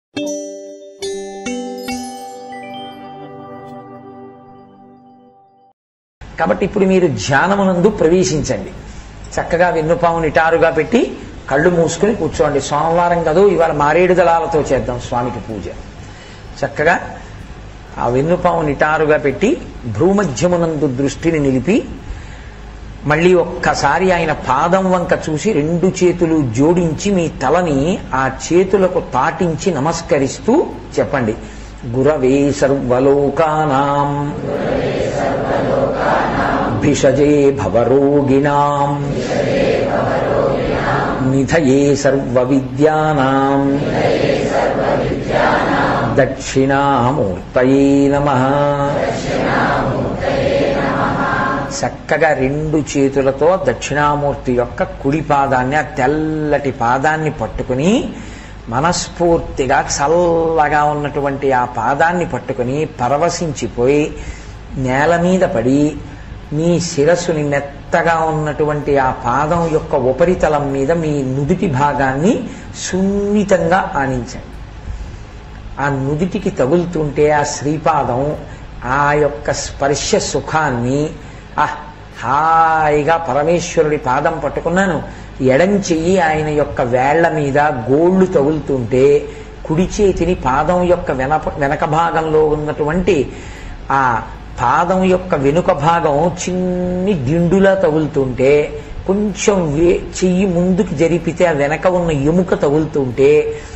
కాబట్టి ఇప్పుడు మీరు ధ్యానమునందు ప్రవేశించండి చక్కగా వెన్నుపాము నిటారుగా పెట్టి కళ్ళు మూసుకుని కూర్చోండి సోమవారం కదూ ఇవాళ మారేడు దళాలతో చేద్దాం స్వామికి పూజ చక్కగా ఆ వెన్నుపాము నిటారుగా పెట్టి భ్రూమధ్యమునందు దృష్టిని నిలిపి మళ్ళీ ఒక్కసారి ఆయన పాదం వంక చూసి రెండు చేతులు జోడించి మీ తలని ఆ చేతులకు తాటించి నమస్కరిస్తూ చెప్పండి గురవే సర్వలోకానాం భిషజే భవరోగిణాం నిధయే సర్వవిద్యానాం దక్షిణామూర్తయే నమః చక్కగా రెండు చేతులతో దక్షిణామూర్తి యొక్క కుడి పాదాన్ని ఆ తెల్లటి పాదాన్ని పట్టుకుని మనస్ఫూర్తిగా చల్లగా ఉన్నటువంటి ఆ పాదాన్ని పట్టుకుని పరవశించిపోయి నేల మీద పడి మీ శిరస్సుని మెత్తగా ఉన్నటువంటి ఆ పాదం యొక్క ఉపరితలం మీద మీ నుదుటి భాగాన్ని సున్నితంగా ఆనించండి ఆ నుదిటికి తగులుతుంటే ఆ శ్రీపాదం ఆ యొక్క స్పర్శ సుఖాన్ని ఆ హాయిగా పరమేశ్వరుడి పాదం పట్టుకున్నాను ఎడం చెయ్యి ఆయన యొక్క వేళ్ల మీద గోళ్లు తగులుతుంటే కుడి చేతిని పాదం యొక్క వెనక వెనక భాగంలో ఉన్నటువంటి ఆ పాదం యొక్క వెనుక భాగం చిన్ని దిండులా తగులుతుంటే కొంచెం వే చెయ్యి ముందుకు జరిపితే ఆ వెనక ఉన్న ఎముక తగులుతుంటే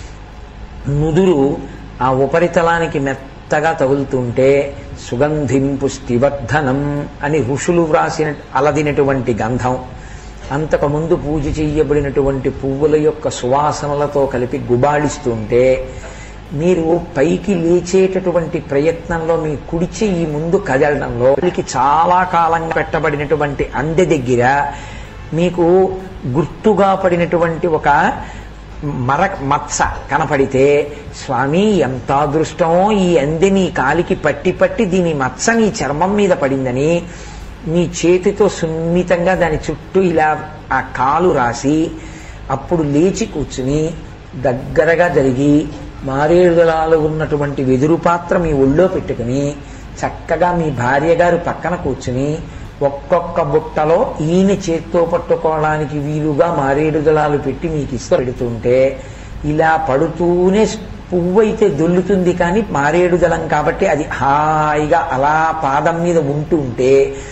నుదురు ఆ ఉపరితలానికి మెత్తగా తగులుతుంటే సుగంధిం పుష్టివర్ధనం అని ఋషులు వ్రాసిన అలదినటువంటి గంధం అంతకుముందు పూజ చెయ్యబడినటువంటి పువ్వుల యొక్క సువాసనలతో కలిపి గుబాళిస్తుంటే మీరు పైకి లేచేటటువంటి ప్రయత్నంలో మీ కుడి చెయ్యి ముందు కదలడంలో వీళ్ళకి చాలా కాలంగా పెట్టబడినటువంటి అందె దగ్గర మీకు గుర్తుగా పడినటువంటి ఒక మర మత్స కనపడితే స్వామి ఎంత అదృష్టమో ఈ అందె నీ కాలికి పట్టి పట్టి దీని మత్స నీ చర్మం మీద పడిందని మీ చేతితో సున్నితంగా దాని చుట్టూ ఇలా ఆ కాలు రాసి అప్పుడు లేచి కూర్చుని దగ్గరగా జరిగి మారేడుదలాలు ఉన్నటువంటి వెదురు పాత్ర మీ ఒళ్ళో పెట్టుకుని చక్కగా మీ భార్య గారు పక్కన కూర్చుని ఒక్కొక్క బుట్టలో ఈయన చేత్తో పట్టుకోవడానికి వీలుగా మారేడుదలాలు పెట్టి మీకు ఇస్తూ పెడుతుంటే ఇలా పడుతూనే పువ్వు అయితే దొల్లుతుంది కానీ మారేడు దళం కాబట్టి అది హాయిగా అలా పాదం మీద ఉంటుంటే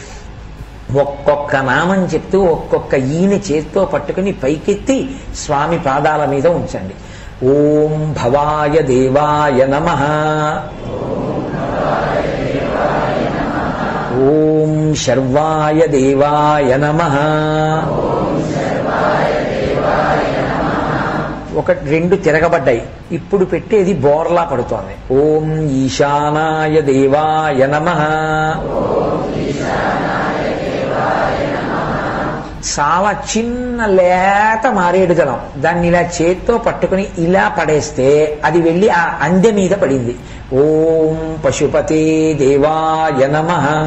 ఒక్కొక్క నామం చెప్తూ ఒక్కొక్క ఈయన చేత్తో పట్టుకుని పైకెత్తి స్వామి పాదాల మీద ఉంచండి ఓం భవాయ దేవాయ నమ ఓం శర్వాయ దేవాయ నమ ఒక రెండు తిరగబడ్డాయి ఇప్పుడు పెట్టేది బోర్లా పడుతోంది ఓం ఈశానాయ దేవాయ నమ చాలా చిన్న లేత మారేడు దళం దాన్ని ఇలా చేత్తో పట్టుకుని ఇలా పడేస్తే అది వెళ్ళి ఆ అందె మీద పడింది ఓం పశుపతే దేవాయ నమ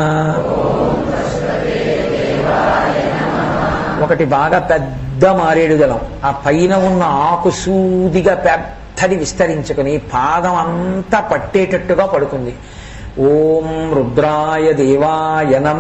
ఒకటి బాగా పెద్ద మారేడు దళం ఆ పైన ఉన్న ఆకు సూదిగా పెద్దది విస్తరించుకుని పాదం అంతా పట్టేటట్టుగా పడుతుంది ఓం రుద్రాయ దేవాయ నమ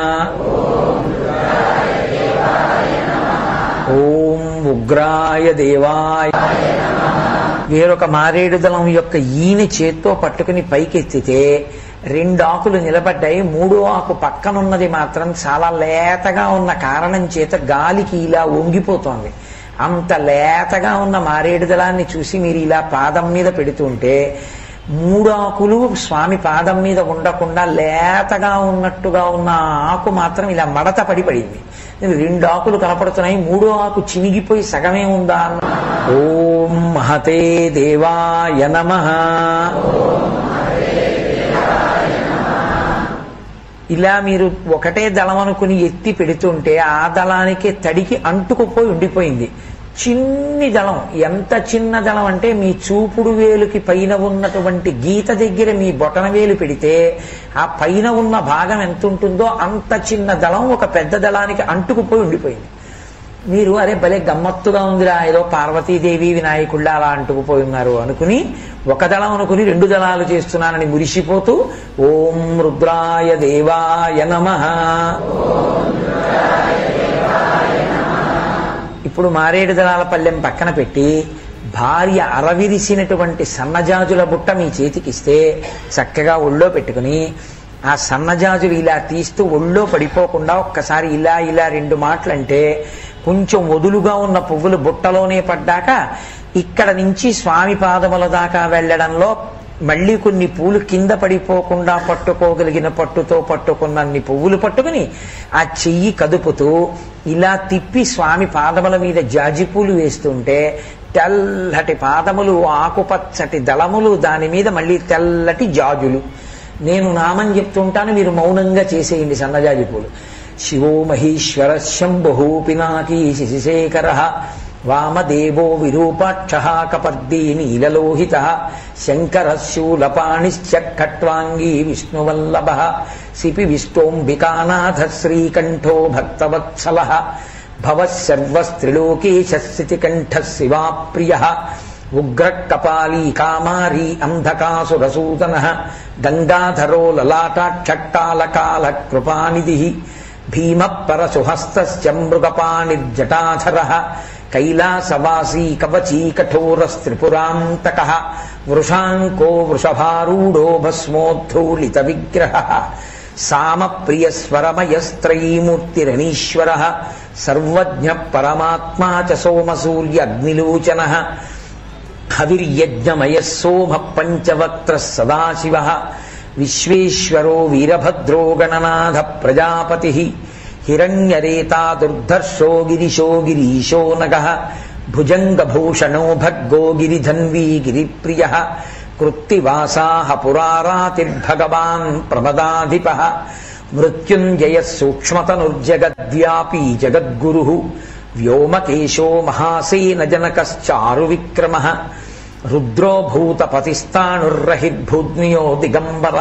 ఓం ఉగ్రాయ దేవాయ వేరొక మారేడు దళం యొక్క ఈయన చేత్తో పట్టుకుని పైకెత్తితే రెండు ఆకులు నిలబడ్డాయి మూడో ఆకు పక్కనున్నది మాత్రం చాలా లేతగా ఉన్న కారణం చేత గాలికి ఇలా వంగిపోతోంది అంత లేతగా ఉన్న మారేడు దళాన్ని చూసి మీరు ఇలా పాదం మీద పెడుతుంటే మూడు ఆకులు స్వామి పాదం మీద ఉండకుండా లేతగా ఉన్నట్టుగా ఉన్న ఆకు మాత్రం ఇలా మడత పడి పడింది రెండు ఆకులు కనపడుతున్నాయి మూడో ఆకు చినిగిపోయి సగమే ఉందా అన్న ఓం మహతే దేవాయ నమ ఇలా మీరు ఒకటే దళం అనుకుని ఎత్తి పెడుతుంటే ఆ దళానికి తడికి అంటుకుపోయి ఉండిపోయింది చిన్ని దళం ఎంత చిన్న దళం అంటే మీ చూపుడు వేలుకి పైన ఉన్నటువంటి గీత దగ్గర మీ బొటన వేలు పెడితే ఆ పైన ఉన్న భాగం ఎంత ఉంటుందో అంత చిన్న దళం ఒక పెద్ద దళానికి అంటుకుపోయి ఉండిపోయింది మీరు అరే భలే గమ్మత్తుగా ఉందిరా ఏదో పార్వతీదేవి వినాయకుళ్ళ అలా అంటుకుపోయి ఉన్నారు అనుకుని ఒక దళం అనుకుని రెండు దళాలు చేస్తున్నానని మురిసిపోతూ ఓం రుద్రాయ దేవాయ నమ ఇప్పుడు మారేడు దళాల పల్లెం పక్కన పెట్టి భార్య అరవిరిసినటువంటి సన్నజాజుల బుట్ట మీ చేతికిస్తే చక్కగా ఒళ్ళో పెట్టుకుని ఆ సన్నజాజులు ఇలా తీస్తూ ఒళ్ళో పడిపోకుండా ఒక్కసారి ఇలా ఇలా రెండు మాటలంటే కొంచెం వదులుగా ఉన్న పువ్వులు బుట్టలోనే పడ్డాక ఇక్కడ నుంచి స్వామి పాదముల దాకా వెళ్ళడంలో మళ్ళీ కొన్ని పూలు కింద పడిపోకుండా పట్టుకోగలిగిన పట్టుతో పట్టుకున్నన్ని పువ్వులు పట్టుకుని ఆ చెయ్యి కదుపుతూ ఇలా తిప్పి స్వామి పాదముల మీద జాజి పూలు వేస్తుంటే తెల్లటి పాదములు ఆకుపచ్చటి దళములు దాని మీద మళ్ళీ తెల్లటి జాజులు నేను నామం చెప్తుంటాను మీరు మౌనంగా చేసేయండి సన్నజాజి పూలు శివో మహేశ్వర శంభు పినాకీ శశిశేఖర వామదేవో విరూపాక్ష కపర్దీ నీలలోహిత శంకర శూలపాణిశ్చ ఖట్వాంగీ విష్ణువల్లభ సిపి విష్టోంబికానాథ శ్రీకంఠో భక్తవత్సల భవసర్వస్త్రిలోకేశ స్థితికంఠ శివాప్రియ ఉగ్ర కపాలీ కామారీ అంధకాసురసూదన గంగాధరో లలాటాక్షకాలకాల కృపానిధి భీమ పరసుహస్త మృగపాణిర్జటాధర కైలాసవాసీ కవచీ కఠోరస్త్రిపురాంతక వృషాంకో వృషభారూఢో భస్మోద్ధూళిత విగ్రహ సామప్రియస్వరమయస్త్రయీమూర్తిరనీశ్వర సర్వజ్ఞ పరమాత్మా చ సోమసూర్య అగ్నిలోచన హవిర్యజ్ఞమయ సోమ పంచవక్త్ర సదాశివ విశ్వేశ్వరో వీరభద్రో గణనాథ ప్రజాపతి హిరణ్యరేతా దుర్ధర్షో గిరిశో గిరీశో నగ భుజంగభూషణో భర్గో గిరిధన్వీ గిరిప్రియ కృత్తివాసాహ పురారాతిర్భగవాన్ ప్రమదాధిప మృత్యుంజయ సూక్ష్మతనుర్జగద్వ్యాపీ జగద్గురు వ్యోమకేశో మహాసేన జనకశ్చారు విక్రమ రుద్రో భూతపతిస్థాణుర్రహిర్భూజ్ఞియో దిగంబర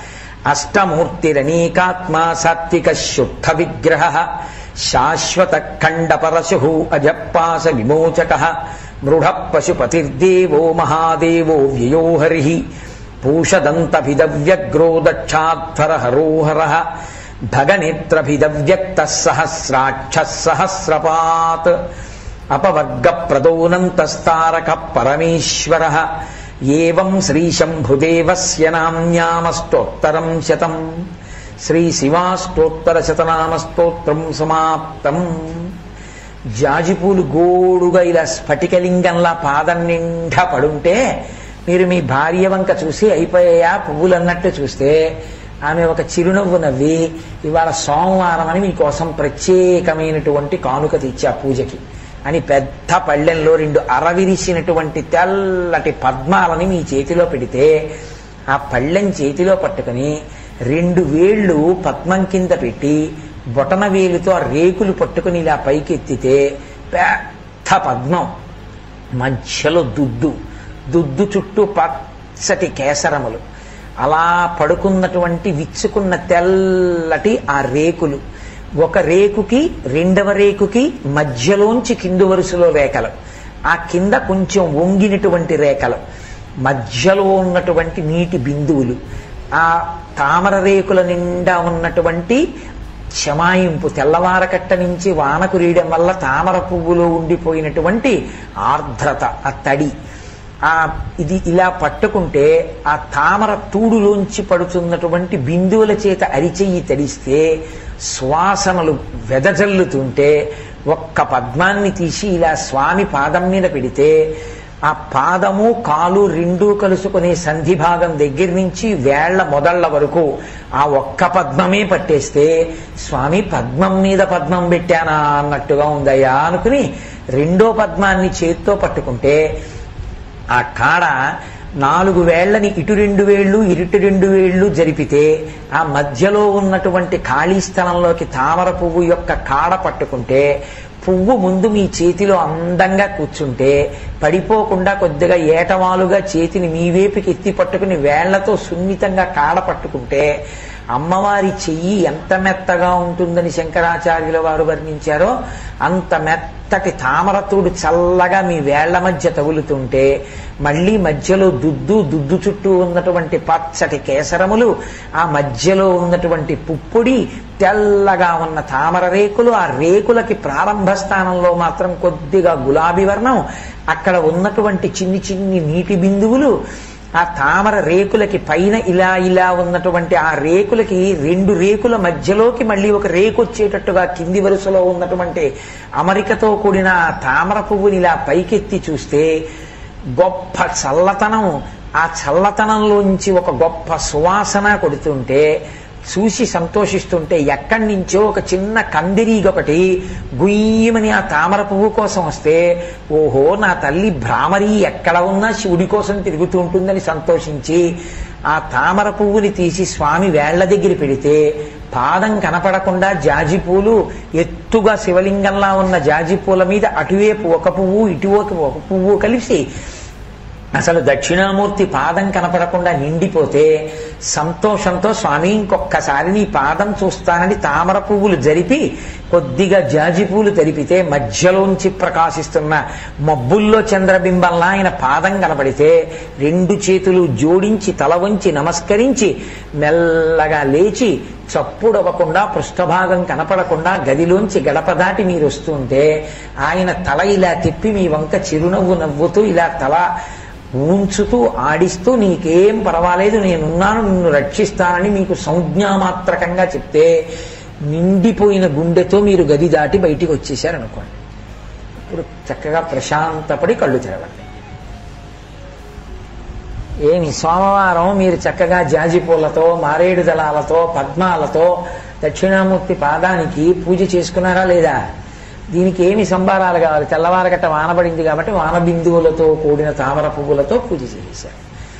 అష్టమూర్తిరనీకాత్మా సాత్విక శుద్ధ విగ్రహ శాశ్వత ఖండ పరశు అజపాస విమోచక మృఢ పశుపతిర్దేవో మహాదేవో వ్యయో హరి పూషదంతభిదవ్యగ్రో దక్షాధ్వర హరోహర భగనేత్రభిదవ్యక్త సహస్రాక్ష సహస్రపాత్ అపవర్గ ప్రదోనంతస్తారక పరమేశ్వర ఏం శ్రీశంభుదేవస్య నామ్యామస్తోత్తరం శతం శ్రీ శివాష్టోత్తర శతనామస్తోత్రం సమాప్తం జాజిపూలు గోడుగా ఇలా స్ఫటికలింగంలా పాదం నిండా పడుంటే మీరు మీ భార్య వంక చూసి అయిపోయాయా పువ్వులు అన్నట్టు చూస్తే ఆమె ఒక చిరునవ్వు నవ్వి ఇవాళ సోమవారం అని మీకోసం ప్రత్యేకమైనటువంటి కానుక తెచ్చా పూజకి అని పెద్ద పళ్ళెంలో రెండు అరవిరిసినటువంటి తెల్లటి పద్మాలని మీ చేతిలో పెడితే ఆ పళ్ళెం చేతిలో పట్టుకుని రెండు వేళ్ళు పద్మం కింద పెట్టి బొటన వేలుతో ఆ రేకులు పట్టుకుని ఇలా పైకెత్తితే పెద్ద పద్మం మధ్యలో దుద్దు దుద్దు చుట్టూ పచ్చటి కేసరములు అలా పడుకున్నటువంటి విచ్చుకున్న తెల్లటి ఆ రేకులు ఒక రేకుకి రెండవ రేకుకి మధ్యలోంచి కింది వరుసలో రేఖలు ఆ కింద కొంచెం వంగినటువంటి రేఖలు మధ్యలో ఉన్నటువంటి నీటి బిందువులు ఆ తామర రేకుల నిండా ఉన్నటువంటి శమాయింపు తెల్లవారకట్ట నుంచి వాన కురియడం వల్ల తామర పువ్వులో ఉండిపోయినటువంటి ఆర్ద్రత ఆ తడి ఆ ఇది ఇలా పట్టుకుంటే ఆ తామర తూడులోంచి పడుతున్నటువంటి బిందువుల చేత అరిచెయ్యి తడిస్తే శ్వాసనలు వెదజల్లుతుంటే ఒక్క పద్మాన్ని తీసి ఇలా స్వామి పాదం మీద పెడితే ఆ పాదము కాలు రెండూ కలుసుకునే సంధి భాగం దగ్గర నుంచి వేళ్ల మొదళ్ల వరకు ఆ ఒక్క పద్మమే పట్టేస్తే స్వామి పద్మం మీద పద్మం పెట్టానా అన్నట్టుగా ఉందయ్యా అనుకుని రెండో పద్మాన్ని చేత్తో పట్టుకుంటే ఆ కాడ నాలుగు వేళ్లని ఇటు రెండు వేళ్ళు ఇరుటు రెండు వేళ్ళు జరిపితే ఆ మధ్యలో ఉన్నటువంటి ఖాళీ స్థలంలోకి తామర పువ్వు యొక్క కాడ పట్టుకుంటే పువ్వు ముందు మీ చేతిలో అందంగా కూర్చుంటే పడిపోకుండా కొద్దిగా ఏటవాలుగా చేతిని మీ వైపుకి ఎత్తి పట్టుకుని వేళ్లతో సున్నితంగా కాడ పట్టుకుంటే అమ్మవారి చెయ్యి ఎంత మెత్తగా ఉంటుందని శంకరాచార్యుల వారు వర్ణించారో అంత మెత్తటి తామరతూడు చల్లగా మీ వేళ్ల మధ్య తగులుతుంటే మళ్ళీ మధ్యలో దుద్దు దుద్దు చుట్టూ ఉన్నటువంటి పచ్చటి కేసరములు ఆ మధ్యలో ఉన్నటువంటి పుప్పొడి తెల్లగా ఉన్న తామర రేకులు ఆ రేకులకి ప్రారంభ స్థానంలో మాత్రం కొద్దిగా గులాబీ వర్ణం అక్కడ ఉన్నటువంటి చిన్ని చిన్ని నీటి బిందువులు ఆ తామర రేకులకి పైన ఇలా ఇలా ఉన్నటువంటి ఆ రేకులకి రెండు రేకుల మధ్యలోకి మళ్ళీ ఒక రేకు వచ్చేటట్టుగా కింది వరుసలో ఉన్నటువంటి అమరికతో కూడిన ఆ తామర పువ్వుని ఇలా పైకెత్తి చూస్తే గొప్ప చల్లతనం ఆ చల్లతనంలోంచి ఒక గొప్ప సువాసన కొడుతుంటే చూసి సంతోషిస్తుంటే ఎక్కడి నుంచో ఒక చిన్న కందిరీగ ఒకటి గుయ్యమని ఆ తామర పువ్వు కోసం వస్తే ఓహో నా తల్లి భ్రామరి ఎక్కడ ఉన్నా శివుడి కోసం తిరుగుతూ ఉంటుందని సంతోషించి ఆ తామర పువ్వుని తీసి స్వామి వేళ్ల దగ్గర పెడితే పాదం కనపడకుండా జాజి పూలు ఎత్తుగా శివలింగంలా ఉన్న జాజి పూల మీద అటువైపు ఒక పువ్వు ఇటువైపు ఒక పువ్వు కలిసి అసలు దక్షిణామూర్తి పాదం కనపడకుండా నిండిపోతే సంతోషంతో స్వామి ఇంకొక్కసారి నీ పాదం చూస్తానని తామర పువ్వులు జరిపి కొద్దిగా జాజి పూలు జరిపితే మధ్యలోంచి ప్రకాశిస్తున్న మబ్బుల్లో చంద్రబింబంలా ఆయన పాదం కనపడితే రెండు చేతులు జోడించి తల వంచి నమస్కరించి మెల్లగా లేచి చప్పుడవ్వకుండా పృష్ఠభాగం కనపడకుండా గదిలోంచి గడప దాటి మీరు వస్తుంటే ఆయన తల ఇలా తిప్పి మీ వంక చిరునవ్వు నవ్వుతూ ఇలా తల ఉంచుతూ ఆడిస్తూ నీకేం పర్వాలేదు నేనున్నాను నిన్ను రక్షిస్తానని మీకు సంజ్ఞామాత్రకంగా చెప్తే నిండిపోయిన గుండెతో మీరు గది దాటి బయటికి వచ్చేసారనుకోండి ఇప్పుడు చక్కగా ప్రశాంతపడి కళ్ళు తెరవండి ఏమి సోమవారం మీరు చక్కగా జాజి పూలతో మారేడు దళాలతో పద్మాలతో దక్షిణామూర్తి పాదానికి పూజ చేసుకున్నారా లేదా దీనికి ఏమి సంబారాలు కావాలి తెల్లవారగట్ట వానబడింది కాబట్టి వాన బిందువులతో కూడిన తామర పువ్వులతో పూజ చేశారు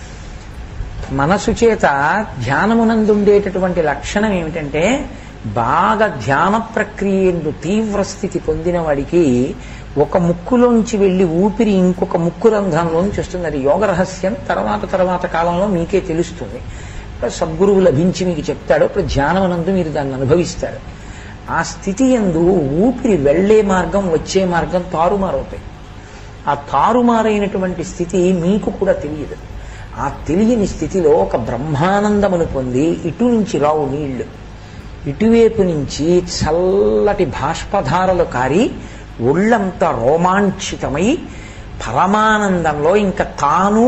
మనసు చేత ధ్యానమునందుండేటటువంటి లక్షణం ఏమిటంటే బాగా ధ్యాన ప్రక్రియ ఎందు తీవ్ర స్థితి పొందిన వాడికి ఒక ముక్కులోంచి వెళ్ళి ఊపిరి ఇంకొక ముక్కు రంధ్రంలోంచి వస్తుంది అది యోగ రహస్యం తర్వాత తర్వాత కాలంలో మీకే తెలుస్తుంది సద్గురువు లభించి మీకు చెప్తాడు అప్పుడు ధ్యానమునందు మీరు దాన్ని అనుభవిస్తారు ఆ స్థితి ఎందు ఊపిరి వెళ్లే మార్గం వచ్చే మార్గం తారుమారవుతాయి ఆ తారుమారైనటువంటి స్థితి మీకు కూడా తెలియదు ఆ తెలియని స్థితిలో ఒక బ్రహ్మానందమును పొంది ఇటు నుంచి రావు నీళ్లు ఇటువైపు నుంచి చల్లటి బాష్పధారలు కారి ఒళ్ళంతా రోమాంచితమై పరమానందంలో ఇంకా తాను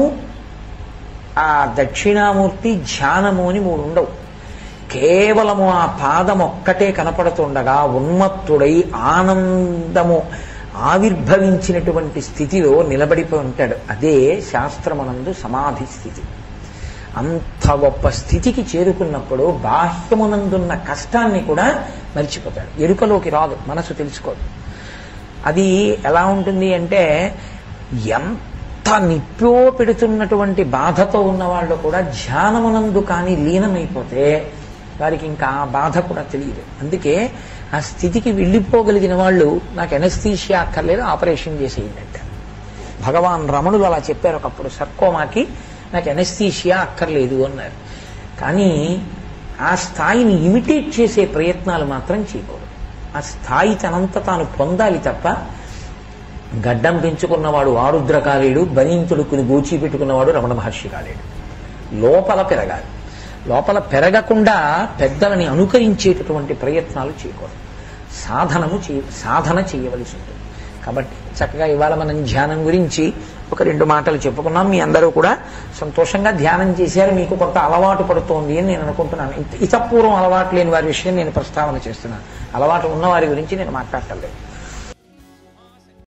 ఆ దక్షిణామూర్తి ధ్యానము అని మూడు ఉండవు కేవలము ఆ పాదం ఒక్కటే కనపడుతుండగా ఉన్మత్తుడై ఆనందము ఆవిర్భవించినటువంటి స్థితిలో నిలబడిపోయి ఉంటాడు అదే శాస్త్రమునందు సమాధి స్థితి అంత గొప్ప స్థితికి చేరుకున్నప్పుడు బాహ్యమునందున్న కష్టాన్ని కూడా మర్చిపోతాడు ఎరుకలోకి రాదు మనసు తెలుసుకోదు అది ఎలా ఉంటుంది అంటే ఎంత నిప్పో పెడుతున్నటువంటి బాధతో ఉన్న వాళ్ళు కూడా ధ్యానమునందు కానీ లీనమైపోతే వారికి ఇంకా ఆ బాధ కూడా తెలియదు అందుకే ఆ స్థితికి వెళ్ళిపోగలిగిన వాళ్ళు నాకు ఎనస్థీషియా అక్కర్లేదు ఆపరేషన్ చేసేయండి అంటారు భగవాన్ రమణులు అలా చెప్పారు ఒకప్పుడు సర్కోమాకి నాకు ఎనస్థీషియా అక్కర్లేదు అన్నారు కానీ ఆ స్థాయిని ఇమిటేట్ చేసే ప్రయత్నాలు మాత్రం చేయకూడదు ఆ స్థాయి తనంత తాను పొందాలి తప్ప గడ్డం పెంచుకున్నవాడు ఆరుద్ర కాలేడు బనీంతుడుకుని గోచి పెట్టుకున్నవాడు రమణ మహర్షి కాలేడు లోపల పెరగాలి లోపల పెరగకుండా పెద్దలని అనుకరించేటటువంటి ప్రయత్నాలు చేయకూడదు సాధనము చేయ సాధన చేయవలసి ఉంటుంది కాబట్టి చక్కగా ఇవాళ మనం ధ్యానం గురించి ఒక రెండు మాటలు చెప్పుకున్నాం మీ అందరూ కూడా సంతోషంగా ధ్యానం చేశారు మీకు కొంత అలవాటు పడుతోంది అని నేను అనుకుంటున్నాను ఇతపూర్వం అలవాటు లేని వారి విషయం నేను ప్రస్తావన చేస్తున్నాను అలవాటు ఉన్న వారి గురించి నేను మాట్లాడటం లేదు